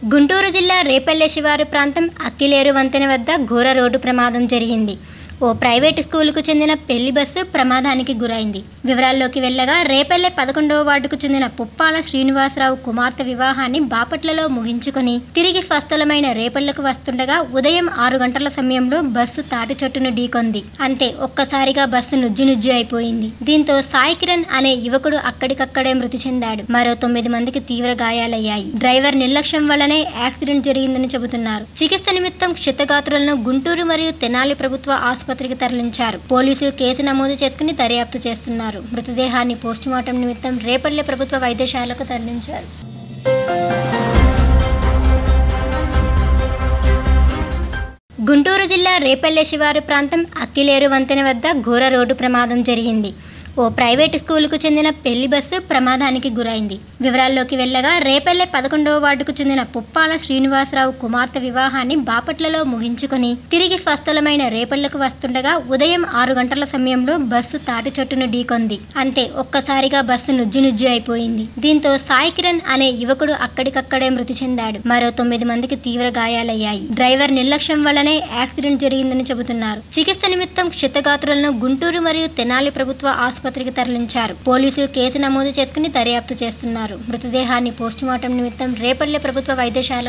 గుంటూరు జిల్లా రేపల్లె శివారు ప్రాంతం అక్కిలేరు వంతెన వద్ద ఘోర రోడ్డు ప్రమాదం జరిగింది ఓ ప్రైవేటు స్కూలుకు చెందిన పెళ్లి బస్సు ప్రమాదానికి గురైంది వివరాల్లోకి వెళ్ళగా రేపల్లె పదకొండవ వార్డుకు చెందిన పుప్పాల శ్రీనివాసరావు కుమార్తె వివాహాన్ని బాపట్లలో ముగించుకొని తిరిగి స్వస్థలమైన రేపల్లెకు వస్తుండగా ఉదయం ఆరు గంటల సమయంలో బస్సు తాటి చెట్టును ఢీకొంది అంతే ఒక్కసారిగా బస్సు నుజ్జు నుజ్జు అయిపోయింది దీంతో సాయి కిరణ్ అనే యువకుడు అక్కడికక్కడే మృతి చెందాడు మరో తొమ్మిది మందికి తీవ్ర గాయాలయ్యాయి డ్రైవర్ నిర్లక్ష్యం వల్లనే యాక్సిడెంట్ జరిగిందని చెబుతున్నారు చికిత్స నిమిత్తం క్షతగాత్రులను గుంటూరు మరియు తెనాలి ప్రభుత్వ ఆసుపత్రికి తరలించారు పోలీసులు కేసు నమోదు చేసుకుని దర్యాప్తు చేస్తున్నారు మృతదేహాన్ని పోస్టుమార్టం నిమిత్తం రేపల్లె ప్రభుత్వ వైద్యశాలకు తరలించారు గుంటూరు జిల్లా రేపల్లె శివారు ప్రాంతం అక్కిలేరు వంతెన వద్ద ఘోర రోడ్డు ప్రమాదం జరిగింది ఓ ప్రైవేటు స్కూలుకు చెందిన పెళ్లి బస్సు ప్రమాదానికి గురైంది వివరాల్లోకి వెళ్ళగా రేపల్లె పదకొండవ వార్డుకు చెందిన పుప్పాల శ్రీనివాసరావు కుమార్తె వివాహాన్ని బాపట్లలో ముగించుకొని తిరిగి స్వస్థలమైన రేపల్లెకు వస్తుండగా ఉదయం ఆరు గంటల సమయంలో బస్సు తాటి చెట్టును ఢీకొంది అంతే ఒక్కసారిగా బస్సు నుజ్జు నుజ్జు అయిపోయింది దీంతో సాయి కిరణ్ అనే యువకుడు అక్కడికక్కడే మృతి చెందాడు మరో తొమ్మిది మందికి తీవ్ర గాయాలయ్యాయి డ్రైవర్ నిర్లక్ష్యం వల్లనే యాక్సిడెంట్ జరిగిందని చెబుతున్నారు చికిత్స నిమిత్తం క్షతగాత్రులను గుంటూరు మరియు తెనాలి ప్రభుత్వ ఆసుపత్రికి తరలించారు పోలీసులు కేసు నమోదు చేసుకుని దర్యాప్తు చేస్తున్నారు మృతదేహాన్ని పోస్టుమార్టం నిమిత్తం రేపల్లె ప్రభుత్వ వైద్యశాల